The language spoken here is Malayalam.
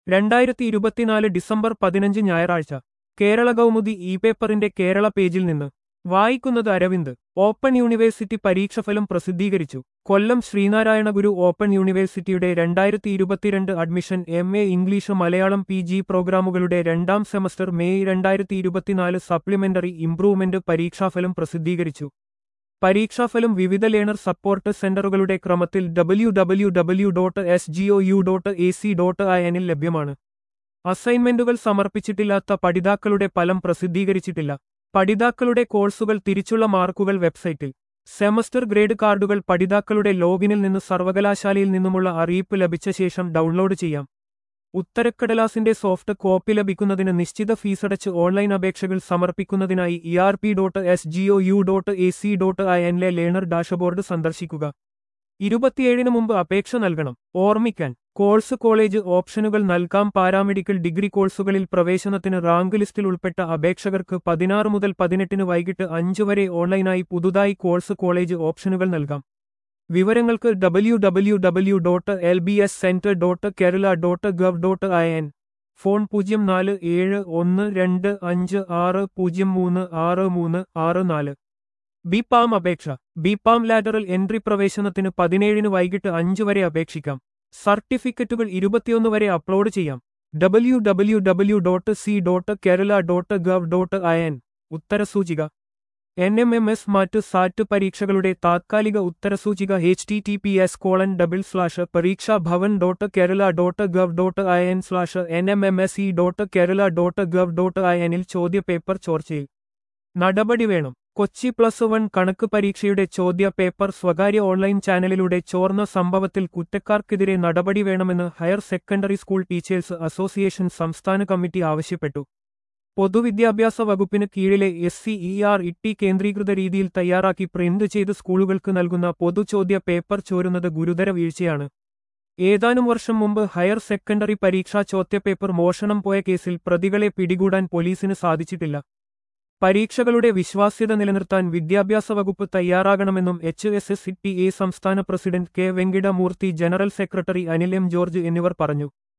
രണ്ടായിരത്തി ഇരുപത്തിനാല് ഡിസംബർ പതിനഞ്ച് ഞായറാഴ്ച കേരള കൗമുദി ഇ പേപ്പറിന്റെ കേരള പേജിൽ നിന്ന് വായിക്കുന്നത് അരവിന്ദ് ഓപ്പൺ യൂണിവേഴ്സിറ്റി പരീക്ഷഫലം പ്രസിദ്ധീകരിച്ചു കൊല്ലം ശ്രീനാരായണ ഗുരു ഓപ്പൺ യൂണിവേഴ്സിറ്റിയുടെ രണ്ടായിരത്തി ഇരുപത്തിരണ്ട് admission M A English Malayalam P G പ്രോഗ്രാമുകളുടെ രണ്ടാം സെമസ്റ്റർ മെയ് രണ്ടായിരത്തി ഇരുപത്തിനാല് സപ്ലിമെന്ററി ഇംപ്രൂവ്മെന്റ് പരീക്ഷാഫലം പ്രസിദ്ധീകരിച്ചു പരീക്ഷാഫലം വിവിധ ലേണർ സപ്പോർട്ട് സെന്ററുകളുടെ ക്രമത്തിൽ W W W dot S G O U dot A C dot I എനിൽ ലഭ്യമാണ് അസൈൻമെന്റുകൾ സമർപ്പിച്ചിട്ടില്ലാത്ത പഠിതാക്കളുടെ ഫലം പ്രസിദ്ധീകരിച്ചിട്ടില്ല പഠിതാക്കളുടെ കോഴ്സുകൾ തിരിച്ചുള്ള മാർക്കുകൾ വെബ്സൈറ്റിൽ സെമസ്റ്റർ ഗ്രേഡ് കാർഡുകൾ പഠിതാക്കളുടെ ലോഗിനിൽ നിന്ന് സർവകലാശാലയിൽ നിന്നുമുള്ള അറിയിപ്പ് ലഭിച്ച ശേഷം ഡൗൺലോഡ് ചെയ്യാം ഉത്തരക്കടലാസിന്റെ സോഫ്റ്റ് കോപ്പി ലഭിക്കുന്നതിന് നിശ്ചിത ഫീസടച്ച് ഓൺലൈൻ അപേക്ഷകൾ സമർപ്പിക്കുന്നതിനായി E R P dot S G O U dot A C dot I എന്നിലെ ലേണർ ഡാഷ്ബോർഡ് സന്ദർശിക്കുക ഇരുപത്തിയേഴിന് മുമ്പ് അപേക്ഷ നൽകണം ഓർമ്മിക്കാൻ കോഴ്സ് കോളേജ് ഓപ്ഷനുകൾ നൽകാം പാരാമെഡിക്കൽ ഡിഗ്രി കോഴ്സുകളിൽ പ്രവേശനത്തിന് റാങ്ക് ലിസ്റ്റിൽ ഉൾപ്പെട്ട അപേക്ഷകർക്ക് പതിനാറ് മുതൽ പതിനെട്ടിന് വൈകിട്ട് അഞ്ച് വരെ ഓൺലൈനായി പുതുതായി കോഴ്സ് കോളേജ് ഓപ്ഷനുകൾ നൽകാം വിവരങ്ങൾക്ക് W W W dot L B S centre dot Kerala dot gov dot I N phone പൂജ്യം നാല് ഏഴ് ഒന്ന് രണ്ട് അഞ്ച് ആറ് പൂജ്യം മൂന്ന് ആറ് മൂന്ന് ആറ് നാല് ബി പാം അപേക്ഷ ബി പാം ലാറ്ററൽ എൻട്രി പ്രവേശനത്തിന് പതിനേഴിന് വൈകിട്ട് അഞ്ച് വരെ അപേക്ഷിക്കാം സർട്ടിഫിക്കറ്റുകൾ ഇരുപത്തിയൊന്ന് വരെ അപ്ലോഡ് ചെയ്യാം W W W dot C dot Kerala dot gov dot I N ഉത്തരസൂചിക N M M S MAT SAT പരീക്ഷകളുടെ താത്കാലിക ഉത്തരസൂചിക H T T P S colon double slash Pareeksha Bhavan dot Kerala dot gov dot I N slash N M M S E dot Kerala dot gov dot I എനിൽ ചോദ്യപേപ്പർ ചോർച്ചയിൽ നടപടി വേണം കൊച്ചി പ്ലസ് വൺ കണക്ക് പരീക്ഷയുടെ ചോദ്യ പേപ്പർ സ്വകാര്യ ഓൺലൈൻ ചാനലിലൂടെ ചോർന്ന സംഭവത്തിൽ കുറ്റക്കാർക്കെതിരെ നടപടി വേണമെന്ന് higher secondary school teachers association സംസ്ഥാന കമ്മിറ്റി ആവശ്യപ്പെട്ടു പൊതുവിദ്യാഭ്യാസ വകുപ്പിന് കീഴിലെ S C E R T കേന്ദ്രീകൃത രീതിയിൽ തയ്യാറാക്കി പ്രിന്റ് ചെയ്ത് സ്കൂളുകൾക്ക് നൽകുന്ന പൊതുചോദ്യ പേപ്പർ ചോരുന്നത് ഗുരുതര വീഴ്ചയാണ് ഏതാനും വർഷം മുമ്പ് ഹയർ സെക്കൻഡറി പരീക്ഷാ ചോദ്യപേപ്പർ മോഷണം പോയ കേസിൽ പ്രതികളെ പിടികൂടാൻ പോലീസിന് സാധിച്ചിട്ടില്ല പരീക്ഷകളുടെ വിശ്വാസ്യത നിലനിർത്താൻ വിദ്യാഭ്യാസ വകുപ്പ് തയ്യാറാകണമെന്നും H S S T A സംസ്ഥാന president K Venkitamoorthy general secretary Anil M George എന്നിവർ പറഞ്ഞു